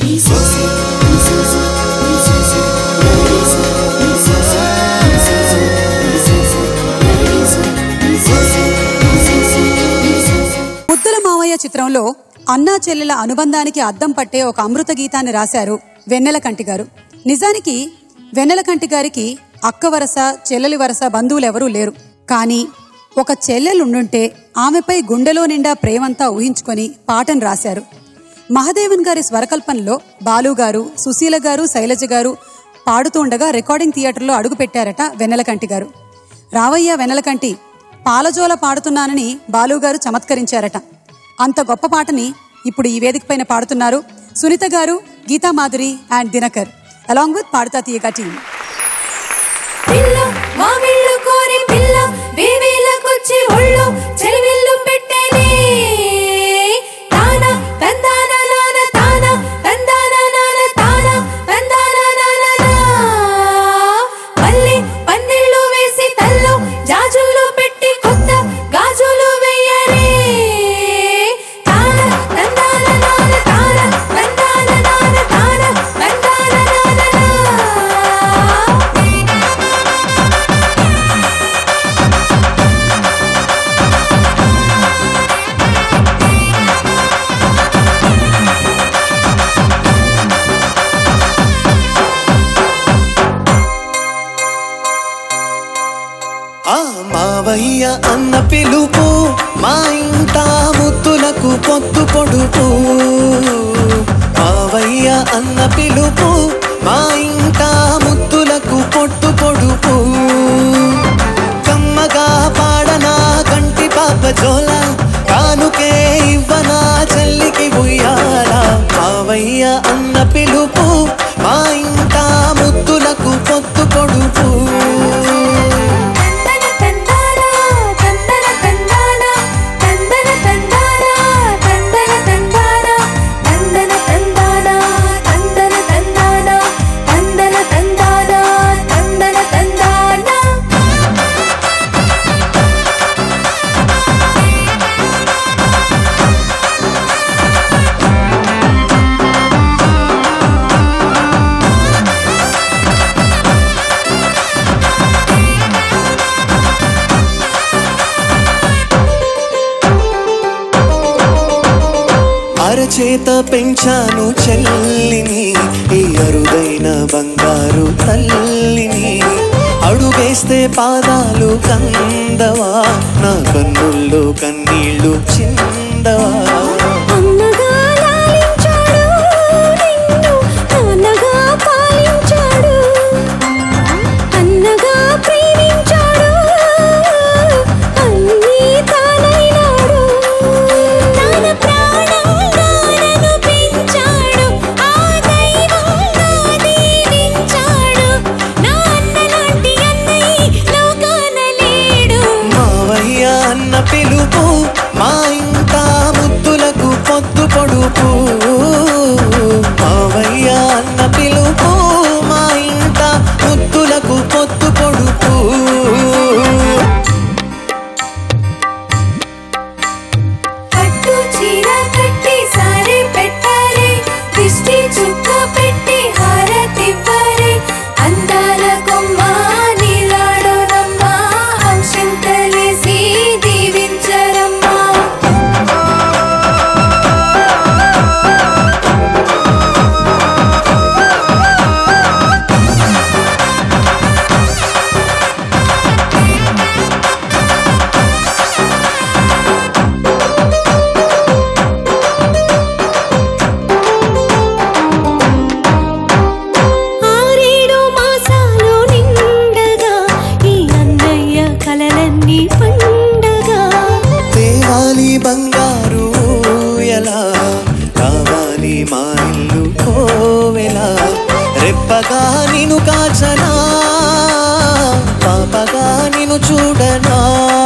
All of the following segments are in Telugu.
ముద్దుల మావయ్య చిత్రంలో అన్నా చెల్లెల అనుబంధానికి అద్దం పట్టే ఒక అమృత గీతాన్ని రాశారు వెన్నెల కంటి గారు నిజానికి వెన్నెల కంటి గారికి అక్క వరస చెల్లెలి వరస బంధువులెవరూ లేరు కానీ ఒక చెల్లెలుండుంటే ఆమెపై గుండెలో నిండా ప్రేమంతా ఊహించుకొని పాటను రాశారు మహదేవన్ గారి స్వరకల్పనలో బాలు గారు సుశీల గారు శైలజ గారు పాడుతూ ఉండగా రికార్డింగ్ థియేటర్లో అడుగుపెట్టారట వెన్నెలకంటి గారు రావయ్య వెన్నెలకంటి పాలజోల పాడుతున్నానని బాలుగారు చమత్కరించారట అంత గొప్ప పాటని ఇప్పుడు ఈ వేదిక పైన పాడుతున్నారు Sunitha garu Geetha Madhuri and Dinakar along with Paaduta Theeyaga team పిల్ల మామిళ్ళు కోరి పిల్ల వేవేలకొచ్చి ఒళ్ళు చెలివిల్లు పెట్టేనే తాన తందాన నాన తాన తందాన నాన తాన తందాన నాన నా. మళ్ళీ పందిళ్ళు వేసి తల్లో జాజులు పెట్టి కొత్త గాజులు వెయ్యరే తాన తందాన నాన తాన తందాన నాన తాన తందాన నాన నా. ఆ మావయ్య అన్న పిలుపు మా ఇంట ముత్తులకు పొత్తు పొడుపు మావయ్య అన్న పిలుపు మా ఇంట ముత్తులకు పొట్టు పొడుపు కమ్మగా పాడనా కంటి పాప జోల కానుకే ఇవ్వనా చెల్లికి ఉయ్యాల మావయ్య అన్న పిలుపు మా ఇంట ముత్తులకు పొత్తు పొడుపు తందన తందాన తందన తందాన తందన తందాన తందన తందాన తందన తందాన తందన తందాన తందన తందాన తందన తందాన అరచేత పెంచాను చెల్లిని ఈ అరుదైన బంగారు తల్లిని అడుగేస్తే పాదాలు కందవా నా కన్నుల్లో కన్నీళ్లు చిందవా అన్నగా లాలించాడు నిన్ను నాన్నగా పాలించాడు అన్నగా ప్రేమించాడు అన్నీ తానైనాడు తన ప్రాణంగా నన్ను పెంచాడు ఆ దైవంగా దీవించాడు నా అన్నలాంటి అన్నయ్య లోకాన లేడు మావయ్య అన్న పిలుపు మా ఇంట ముద్దులకు పొద్దు పొడుపు మావయ్య అన్న పిలుపు మా ఇంట ముద్దులకు పొద్దు పొడుపు పట్టు చీర కట్టి సారే పెట్టారే దిష్టి చుక్క పెట్టి హారతివ్వరే అందాల కొమ్మ నీలాడోనమ్మా అంశంతలేసి దీవించరమ్మా ఆరేడు మాసాలు నిండగా ఈ అన్నయ్య కలలన్నీ పండగా తేవాలి బంగారు ఎలా కావాలి మా ఇల్లు కోవెలా రెప్పగా నిన్ను కాచనా పాపగా నిన్ను చూడనా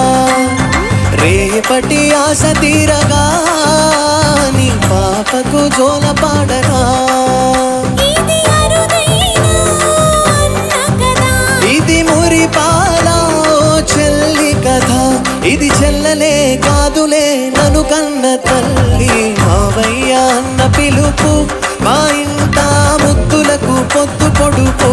రేపటి ఆశ తీరగా నీ పాపకు జోల పాడనా ఇది అరుదైన అన్న కదా ఇది మురిపాల ఓ చెల్లి కథ ఇది చెల్లలే కాదులే నన్ను కన్న తల్లి మావయ్య అన్న పిలుపు మా ఇంట పిలుపు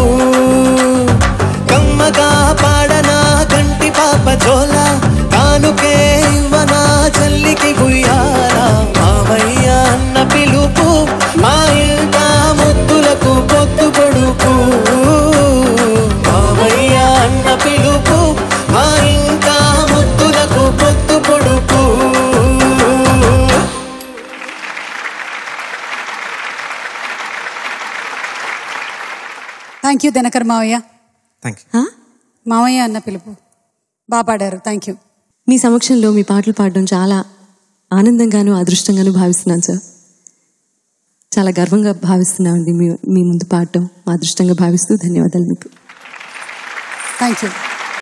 కమ్మగా పాడనా కంటి పాప జోల కానుకే ఇవ్వనా చల్లికి గుయ్యాల మావయ్య అన్న పిలుపు మా ఇంట ముద్దులకు పొత్తు పొడుపు మావయ్య అన్న పిలుపు మా ఇంట ముద్దులకు పొత్తు పొడుపు థ్యాంక్ యూ దినకర్ మావయ్య థ్యాంక్ యూ హా? మావయ్య అన్న పిలుపు బాగా పాడారు థ్యాంక్ యూ మీ సమక్షంలో మీ పాటలు పాడడం చాలా ఆనందంగాను అదృష్టంగాను భావిస్తున్నాను సార్ చాలా గర్వంగా భావిస్తున్నామండి మీ మీ ముందు పాడటం మా అదృష్టంగా భావిస్తూ ధన్యవాదాలు మీకు థ్యాంక్ యూ